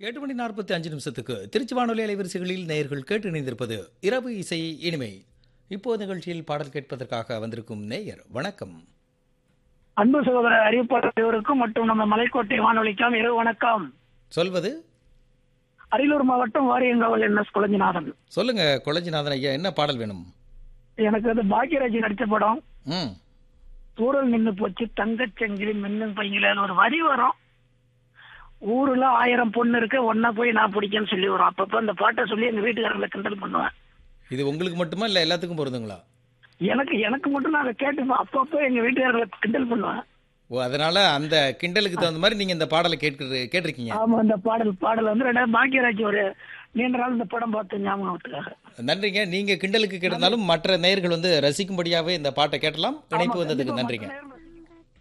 எட்டு மணி நாற்பத்தி அஞ்சு நிமிஷத்துக்கு திருச்சி வானொலி அலைவரிசைகளில் நேயர்கள் கேட்டு இணைந்திருப்பது இரவு இசை இனிமை இப்போது நிகழ்ச்சியில் பாடல் கேட்பதற்காக வந்திருக்கும் நேயர் வணக்கம் அன்பு சகோதரர் அறிவிப்பாளர் அனைவருக்கும் மற்றும் நம்ம மலைக்கோட்டை வானொலிக்காம் இரவு வணக்கம் சொல்வது அரியலூர் மாவட்டம் வாரியங்காவல் என் எஸ் குழஞ்சிநாதன் சொல்லுங்க கொளஞ்சிநாதன் ஐயா என்ன பாடல் வேணும் எனக்கு வந்து பாக்யராஜ் நடிச்ச படம் ம் ஊரல் நின்னு போச்சு தங்கச்சங்கிலி மின்னும் பையங்கள ஒரு வரி வரும் ஊருல ஆயிரம் பொண்ணு இருக்கு ஒன்னா போய் நான் பிடிக்கன்னு சொல்லி வரும் அப்பப்ப அந்த பாட்டை சொல்லி எங்க வீட்டுக்காரங்களை கிண்டல் பண்ணுவேன் இது உங்களுக்கு மட்டுமா இல்லை எல்லாத்துக்கும் பொருந்துங்களா எனக்கு எனக்கு மட்டும் நான் அதை கேட்டுப்பேன் அப்பப்போ எங்க வீட்டுக்காரங்களை கிண்டல் பண்ணுவேன் ஓ அதனால அந்த கிண்டலுக்கு தகுந்த மாதிரி நீங்க இந்த பாடலை கேட்க கேட்டிருக்கீங்க ஆமா அந்த பாடல் பாடல் வந்து ரெண்டாவது பாக்யராஜ் ஒரு நீண்ட நாள் இந்த படம் பார்த்து ஞாபகத்துக்காக நன்றிங்க நீங்க கிண்டலுக்கு கேட்டிருந்தாலும் மற்ற நேயர்கள் வந்து ரசிக்கும்படியாவே இந்த பாட்டை கேட்டலாம் இணைப்பு வந்ததுக்கு நன்றிங்க நேயர்கள்